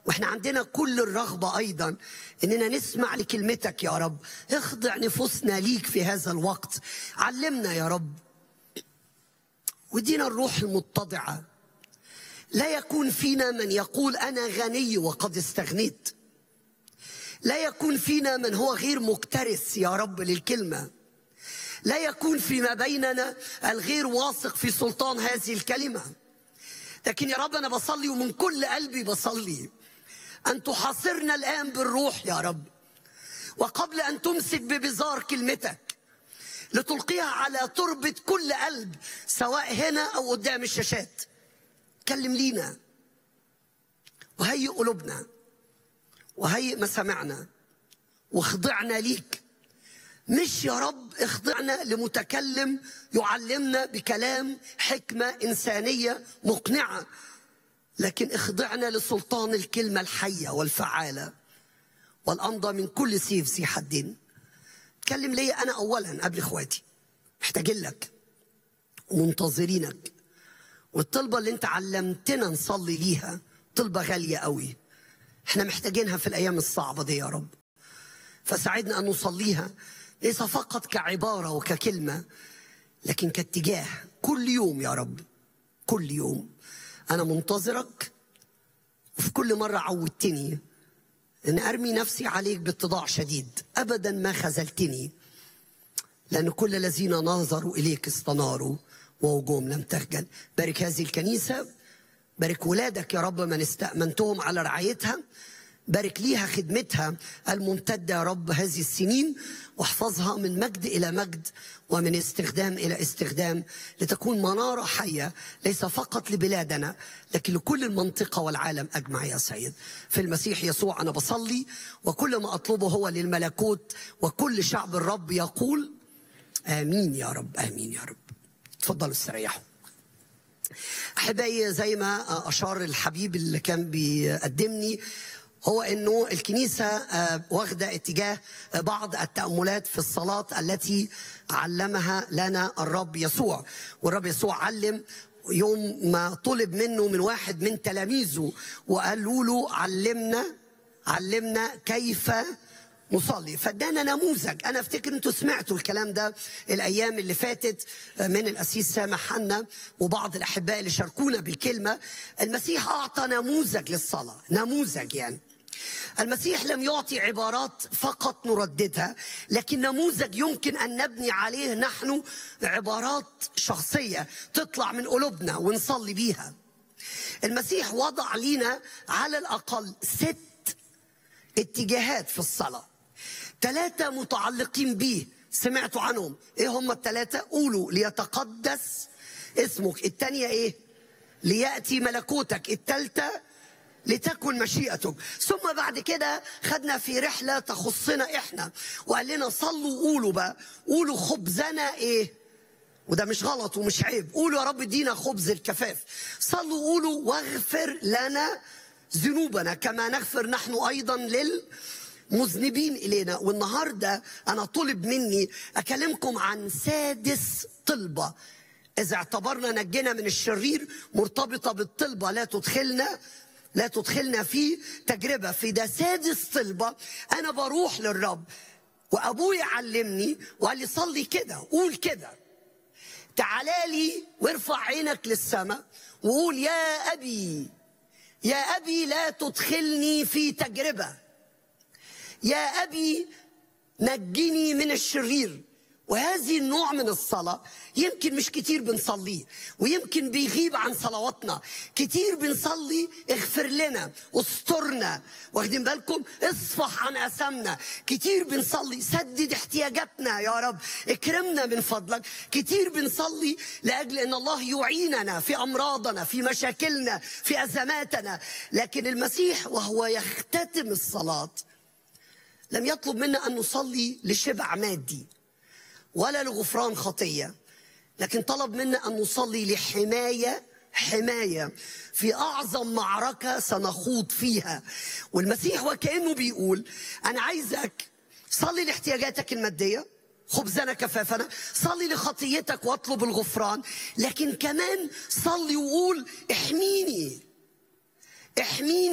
واحنا عندنا كل الرغبة أيضا إننا نسمع لكلمتك يا رب اخضع نفوسنا ليك في هذا الوقت علمنا يا رب ودينا الروح المتضعة لا يكون فينا من يقول أنا غني وقد استغنيت لا يكون فينا من هو غير مكترث يا رب للكلمة لا يكون فيما بيننا الغير واثق في سلطان هذه الكلمة لكن يا رب أنا بصلي ومن كل قلبي بصلي أن تحاصرنا الآن بالروح يا رب وقبل أن تمسك ببزار كلمتك لتلقيها على تربة كل قلب سواء هنا أو قدام الشاشات كلم لينا وهيئ قلوبنا وهيئ مسامعنا واخضعنا ليك مش يا رب اخضعنا لمتكلم يعلمنا بكلام حكمة إنسانية مقنعة لكن اخضعنا لسلطان الكلمة الحية والفعالة والأمضى من كل سيف ذي حدين اتكلم ليا أنا أولا قبل إخواتي محتاجين لك ومنتظرينك والطلبة اللي انت علمتنا نصلي ليها طلبة غالية قوي احنا محتاجينها في الأيام الصعبة دي يا رب فساعدنا أن نصليها ليس فقط كعبارة وككلمة لكن كاتجاه كل يوم يا رب كل يوم أنا منتظرك وفي كل مرة عودتني أن أرمي نفسي عليك باتضاع شديد أبدا ما خذلتني لأن كل الذين نظروا إليك استناروا ووجوههم لم تخجل بارك هذه الكنيسة بارك ولادك يا رب من استأمنتهم على رعايتها بارك ليها خدمتها الممتدة يا رب هذه السنين واحفظها من مجد إلى مجد ومن استخدام إلى استخدام لتكون منارة حية ليس فقط لبلادنا لكن لكل المنطقة والعالم أجمع يا سيد في المسيح يسوع أنا بصلي وكل ما أطلبه هو للملكوت وكل شعب الرب يقول آمين يا رب آمين يا رب تفضلوا استريحوا احبائي زي ما اشار الحبيب اللي كان بيقدمني هو انه الكنيسه واخده اتجاه بعض التاملات في الصلاه التي علمها لنا الرب يسوع والرب يسوع علم يوم ما طلب منه من واحد من تلاميذه وقالوا له علمنا علمنا كيف نصلي فادانا نموذج انا افتكر انتوا سمعتوا الكلام ده الايام اللي فاتت من الاسيس سامح حنا وبعض الاحباء اللي شاركونا بالكلمه المسيح اعطى نموذج للصلاه نموذج يعني المسيح لم يعطي عبارات فقط نرددها لكن نموذج يمكن ان نبني عليه نحن عبارات شخصيه تطلع من قلوبنا ونصلي بيها المسيح وضع لنا على الاقل ست اتجاهات في الصلاه ثلاثة متعلقين به سمعتوا عنهم ايه هم الثلاثة قولوا ليتقدس اسمك الثانية ايه ليأتي ملكوتك الثالثة لتكن مشيئتك ثم بعد كده خدنا في رحلة تخصنا احنا وقال لنا صلوا قولوا بقى قولوا خبزنا ايه وده مش غلط ومش عيب قولوا يا رب ادينا خبز الكفاف صلوا قولوا واغفر لنا ذنوبنا كما نغفر نحن ايضا لل مذنبين إلينا والنهاردة أنا طلب مني أكلمكم عن سادس طلبة إذا اعتبرنا نجنا من الشرير مرتبطة بالطلبة لا تدخلنا لا تدخلنا في تجربة في ده سادس طلبة أنا بروح للرب وأبوي علمني وقال لي صلي كده قول كده تعالى لي وارفع عينك للسماء وقول يا أبي يا أبي لا تدخلني في تجربة يا أبي نجني من الشرير وهذه النوع من الصلاة يمكن مش كتير بنصليه ويمكن بيغيب عن صلواتنا كتير بنصلي اغفر لنا استرنا واخدين بالكم اصفح عن أسامنا كتير بنصلي سدد احتياجاتنا يا رب اكرمنا من فضلك كتير بنصلي لأجل أن الله يعيننا في أمراضنا في مشاكلنا في أزماتنا لكن المسيح وهو يختتم الصلاة لم يطلب منا ان نصلي لشبع مادي ولا لغفران خطيه لكن طلب منا ان نصلي لحمايه حمايه في اعظم معركه سنخوض فيها والمسيح وكانه بيقول انا عايزك صلي لاحتياجاتك الماديه خبزنا كفافنا صلي لخطيتك واطلب الغفران لكن كمان صلي وقول احميني احميني